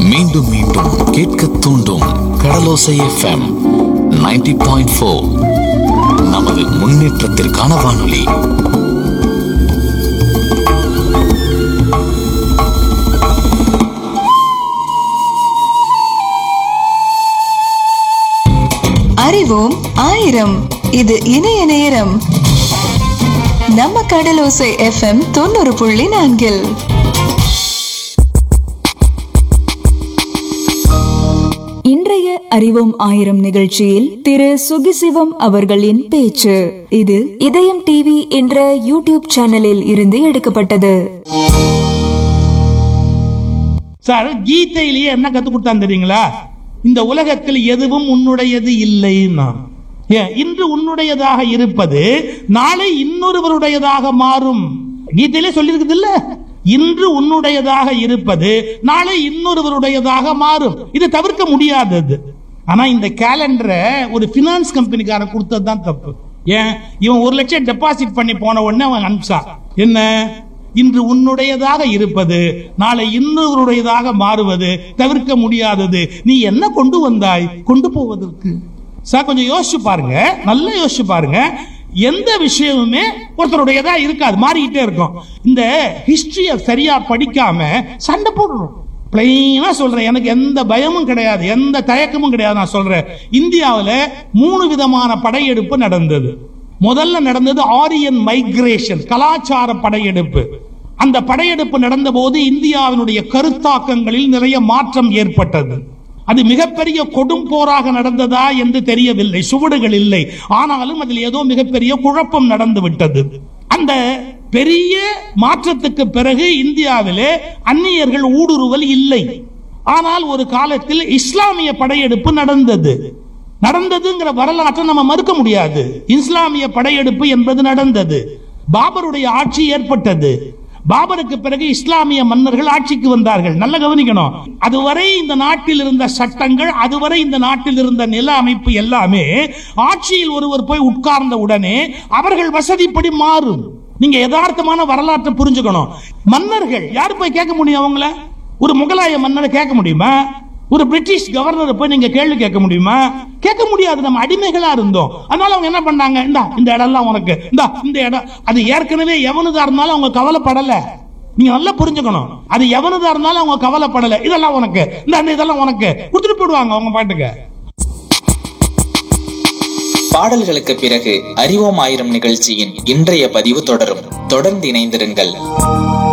மீண்டும் மீண்டும் கேட்க தூண்டும் கடலோசை எஃப்எம் 90.4 பாயிண்ட் ஃபோர் நமது முன்னேற்றத்திற்கான வானொலி அறிவோம் ஆயிரம் இது இணைய நேரம் நம்ம கடலோசை எஃப்எம் தொண்ணூறு புள்ளி நான்கில் இன்றைய அறிவோம் ஆயிரம் நிகழ்ச்சியில் திரு சுகிசிவம் அவர்களின் பேச்சு இது இதயம் டிவி என்ற யூடியூப் சேனலில் இருந்து எடுக்கப்பட்டது சார் கீதையிலேயே என்ன கத்து கொடுத்தான் தெரியுங்களா இந்த உலகத்தில் எதுவும் உன்னுடையது இல்லைன்னா ஏன் இன்று உன்னுடையதாக இருப்பது நாளை இன்னொருவருடையதாக மாறும் கீதையிலே சொல்லியிருக்குது இல்ல இன்று உன்னுடையதாக இருப்பது நாளை இன்னொருவருடையதாக மாறும் இது தவிர்க்க முடியாதது ஆனா இந்த கேலண்டரை ஒரு பினான்ஸ் கம்பெனிக்காரன் கொடுத்தது தான் தப்பு ஏன் இவன் ஒரு லட்சம் டெபாசிட் பண்ணி போன உடனே அவன் அனுப்பிச்சான் என்ன இன்று உன்னுடையதாக இருப்பது நாளை இன்னொருடையதாக மாறுவது தவிர்க்க முடியாதது நீ என்ன கொண்டு வந்தாய் கொண்டு போவதற்கு சார் கொஞ்சம் யோசிச்சு பாருங்க நல்லா யோசிச்சு பாருங்க எந்த விஷயமுமே ஒருத்தருடையதா இருக்காது மாறிக்கிட்டே இருக்கும் இந்த ஹிஸ்டரிய சரியா படிக்காம சண்டை போடுறோம் பிளைனா சொல்றேன் எனக்கு எந்த பயமும் கிடையாது எந்த தயக்கமும் கிடையாது நான் சொல்றேன் இந்தியாவுல மூணு விதமான படையெடுப்பு நடந்தது முதல்ல நடந்தது ஆரியன் மைக்ரேஷன் கலாச்சார படையெடுப்பு அந்த படையெடுப்பு நடந்தபோது இந்தியாவினுடைய கருத்தாக்கங்களில் நிறைய மாற்றம் ஏற்பட்டது அது மிகப்பெரிய கொடும் போராக நடந்ததா என்று தெரியவில்லை சுவடுகள் இல்லை ஆனாலும் அதில் ஏதோ மிகப்பெரிய குழப்பம் நடந்து விட்டது அந்த பெரிய மாற்றத்துக்கு பிறகு இந்தியாவிலே அந்நியர்கள் ஊடுருவல் இல்லை ஆனால் ஒரு காலத்தில் இஸ்லாமிய படையெடுப்பு நடந்தது நடந்ததுங்கிற வரலாற்றை நம்ம மறுக்க முடியாது இஸ்லாமிய படையெடுப்பு என்பது நடந்தது பாபருடைய ஆட்சி ஏற்பட்டது பாபருக்கு பிறகு இஸ்லாமிய மன்னர்கள் ஆட்சிக்கு வந்தார்கள் நல்ல கவனிக்கணும் அதுவரை இந்த நாட்டில் இருந்த சட்டங்கள் அதுவரை இந்த நாட்டில் இருந்த நில அமைப்பு எல்லாமே ஆட்சியில் ஒருவர் போய் உட்கார்ந்த உடனே அவர்கள் வசதிப்படி மாறும் நீங்க யதார்த்தமான வரலாற்றை புரிஞ்சுக்கணும் மன்னர்கள் யார் போய் கேட்க முடியும் அவங்கள ஒரு முகலாய மன்னரை கேட்க முடியுமா ஒரு பிரிட்டிஷ் கவர்னரை போய் நீங்க கேள்வி கேட்க முடியுமா கேட்க முடியாது நம்ம அடிமைகளா இருந்தோம் அதனால அவங்க என்ன பண்ணாங்க இந்தா இந்த இடம்லாம் உனக்கு இந்தா இந்த இடம் அது ஏற்கனவே எவனுதா இருந்தாலும் அவங்க கவலைப்படல நீங்க நல்லா புரிஞ்சுக்கணும் அது எவனுதா இருந்தாலும் அவங்க கவலைப்படல இதெல்லாம் உனக்கு இந்த இதெல்லாம் உனக்கு கொடுத்துட்டு போயிடுவாங்க அவங்க பாட்டுக்கு பாடல்களுக்கு பிறகு அறிவோம் ஆயிரம் நிகழ்ச்சியின் இன்றைய பதிவு தொடரும் தொடர்ந்து இணைந்திருங்கள்